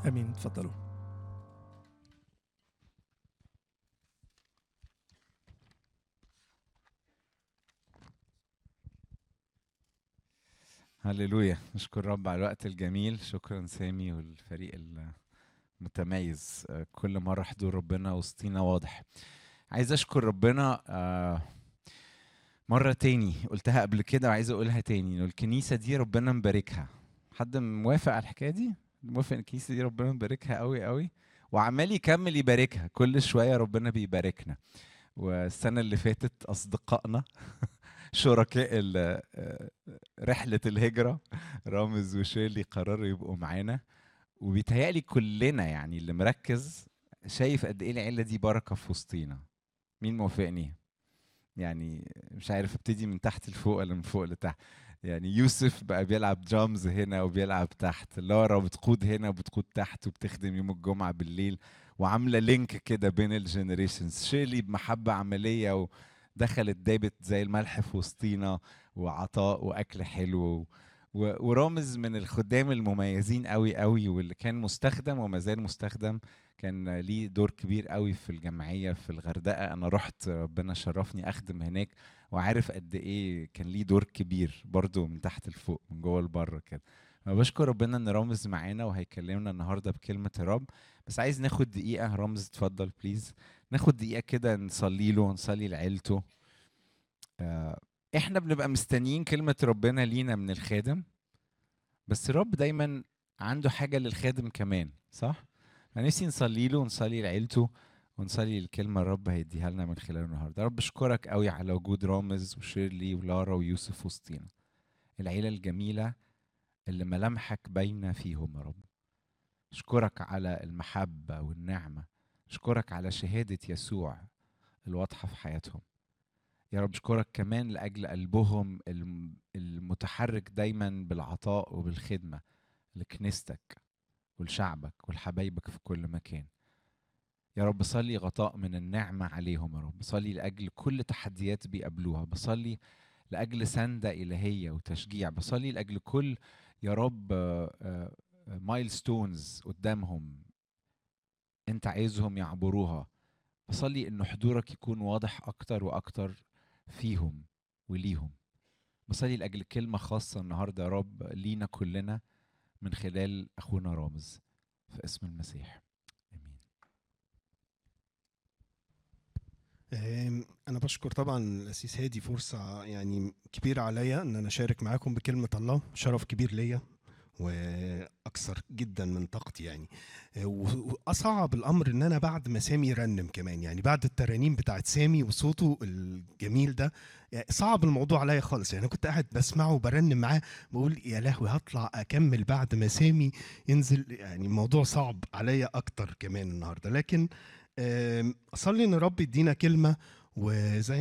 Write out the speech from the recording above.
امين اتفضلوا هللويا نشكر رب على الوقت الجميل شكرا سامي والفريق المتميز آه، كل مرة حضور ربنا وسطينا واضح عايز أشكر ربنا آه، مرة تاني قلتها قبل كده وعايز أقولها تاني إنه الكنيسة دي ربنا مباركها حد موافق على الحكاية دي؟ موافق إن الكنيسة دي ربنا مباركها قوي قوي وعمال يكمل يباركها كل شوية ربنا بيباركنا والسنة اللي فاتت أصدقائنا شركاء ال- آه، رحلة الهجرة رامز وشيرلي قرروا يبقوا معانا وبيتهيألي كلنا يعني اللي مركز شايف قد ايه العيلة دي بركة في وسطينا مين موافقني؟ يعني مش عارف ابتدي من تحت لفوق ولا من فوق لتحت يعني يوسف بقى بيلعب درامز هنا وبيلعب تحت لارا بتقود هنا وبتقود تحت وبتخدم يوم الجمعة بالليل وعاملة لينك كده بين الجنريشنز شيرلي بمحبة عملية ودخلت دابت زي الملح في وسطينا وعطاء واكل حلو و- ورامز من الخدام المميزين قوي قوي واللي كان مستخدم وما زال مستخدم كان ليه دور كبير قوي في الجمعيه في الغردقه انا رحت ربنا شرفني اخدم هناك وعارف قد ايه كان ليه دور كبير برضو من تحت لفوق من جوه لبره كده فبشكر ربنا ان رامز معانا وهيكلمنا النهارده بكلمه الرب بس عايز ناخد دقيقه رامز اتفضل بليز ناخد دقيقه كده نصلي له ونصلي لعيلته آه، احنا بنبقى مستنيين كلمة ربنا لينا من الخادم بس الرب دايما عنده حاجة للخادم كمان صح؟ أنا نفسي نصلي له ونصلي لعيلته ونصلي الكلمة الرب هيديها لنا من خلال النهاردة يا رب اشكرك قوي على وجود رامز وشيرلي ولارا ويوسف وسطينا العيلة الجميلة اللي ملامحك باينة فيهم يا رب اشكرك على المحبة والنعمة اشكرك على شهادة يسوع الواضحة في حياتهم يا رب اشكرك كمان لاجل قلبهم الم- المتحرك دايما بالعطاء وبالخدمه لكنيستك ولشعبك ولحبايبك في كل مكان يا رب صلي غطاء من النعمة عليهم يا رب صلي لأجل كل تحديات بيقابلوها بصلي لأجل سندة إلهية وتشجيع بصلي لأجل كل يا رب مايلستونز قدامهم انت عايزهم يعبروها بصلي ان حضورك يكون واضح اكتر واكتر فيهم وليهم بصلي لاجل كلمه خاصه النهارده يا رب لينا كلنا من خلال اخونا رامز في اسم المسيح امين آم، أنا بشكر طبعا الأسيس هادي فرصة يعني كبيرة عليا إن أنا أشارك معاكم بكلمة الله شرف كبير ليا وأكثر جدا من طاقتي يعني آه، و- وأصعب الأمر إن أنا بعد ما سامي يرنم كمان يعني بعد الترانيم بتاعت سامي وصوته الجميل ده يعني صعب الموضوع عليا خالص يعني أنا كنت قاعد بسمعه وبرنم معاه بقول يا لهوي هطلع أكمل بعد ما سامي ينزل يعني الموضوع صعب عليا أكتر كمان النهاردة لكن آم، أصلي إن رب يدينا كلمة وزي